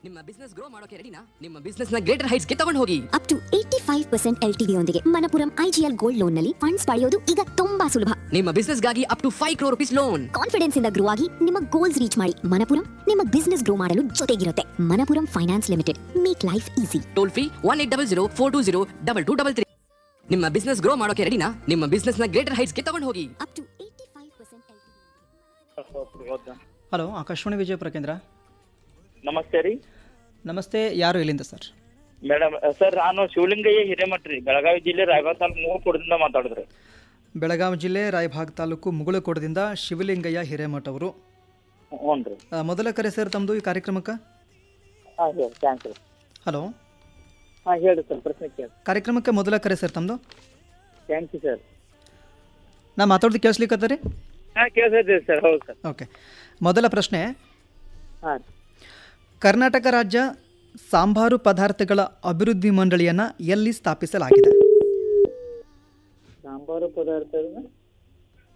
ನಿಮ್ಮ business grow ಮಾಡೋಕೆ ರೆಡಿನಾ ನಿಮ್ಮ ಬಿಸ್ನೆಸ್ ನ ಗ್ರೇಟರ್ ಹೈಟ್ಸ್ ಗೆ ತಗೊಂಡು ಹೋಗಿ up to eighty five percent L T ಯೊಂದಿಗೆ ಮನಪುರಂ ಐಜಿಎಲ್ ಗೋಲ್ಡ್ ಲೋನ್ ನಲ್ಲಿ ಫಂಡ್ಸ್ ಪಡೆಯೋದು ಈಗ ತುಂಬಾ ಸುಲಭ ನಿಮ್ಮ ಬಿಸ್ನೆಸ್ ಗಾಗಿ up to five crore rupees loan confidence ಇಂದ ಗ್ರೋ ಆಗಿ ನಿಮ್ಮ ಗೋಲ್ಸ್ ರೀಚ್ ಮಾಡಿ ಮನಪುರಂ ನಿಮ್ಮ ಬಿಸ್ನೆಸ್ ಗ್ರೋ ಮಾಡಲು ಜೊತೆಗಿರುತ್ತೆ Manappuram finance limited make life easy toll free one eight double zero four two zero double two double three ನಿಮ್ಮ ಬಿಸ್ನೆಸ್ ಗ್ರೋ ಮಾಡೋಕೆ ರೆಡಿನಾ ನಿಮ್ಮ ಬಿಸ್ನೆಸ್ ನ ಗ್ರೇಟರ್ ಹೈಟ್ಸ್ ಗೆ ತಗೊಂಡು ಹೋಗಿ up to eighty five percent L T hello Akashvani Vijayapura ಕೇಂದ್ರ ನಮಸ್ತೆ ರೀ ನಮಸ್ತೆ ಯಾರು ಇಲ್ಲಿಂದ ಸರ್ ಮೇಡಮ್ ಸರ್ ನಾನು ಶಿವಲಿಂಗಯ್ಯ ಹಿರೇಮಠ್ ರೀ ಬೆಳಗಾವಿ ಜಿಲ್ಲೆ ರಾಯಬಾಗ್ ತಾಲೂಕು ಮೂವಪುರದಿಂದ ಮಾತಾಡಿದ್ರಿ ಬೆಳಗಾವಿ ಜಿಲ್ಲೆ ರಾಯಭಾಗ್ ತಾಲೂಕು ಮುಗುಳಕೋಟದಿಂದ ಶಿವಲಿಂಗಯ್ಯ ಹಿರೇಮಠ್ ಅವರು ಹ್ಞೂ ರೀ ಆ, ಮೊದಲ ಕರೆ ಸರ್ ತಮ್ಮದು ಈ ಕಾರ್ಯಕ್ರಮಕ್ಕೆ ಹಾಂ ಹೇಳಿ ಥ್ಯಾಂಕ್ಸ್ ರೀ ಹಲೋ ಹಾಂ ಹೇಳಿ ಸರ್ ಪ್ರಶ್ನೆ ಕೇಳಿ ಕಾರ್ಯಕ್ರಮಕ್ಕೆ ಮೊದಲ ಕರೆ ಸರ್ ತಮ್ಮದು ಥ್ಯಾಂಕ್ ಯು ಸರ್ ನಾ ಮಾತಾಡೋದು ಕೇಳಿಸ್ಲಿಕ್ಕತ್ತ ರೀ ಹಾಂ ಕೇಳಿಸಿದ್ದೀರಿ ಸರ್ ಹೌದು ಸರ್ ಓಕೆ ಮೊದಲ ಪ್ರಶ್ನೆ ಹಾಂ ಕರ್ನಾಟಕ ರಾಜ್ಯ ಸಾಂಬಾರು ಪದಾರ್ಥಗಳ ಅಭಿವೃದ್ಧಿ ಮಂಡಳಿಯನ್ನು ಎಲ್ಲಿ ಸ್ಥಾಪಿಸಲಾಗಿದೆ ಸಾಂಬಾರು ಪದಾರ್ಥ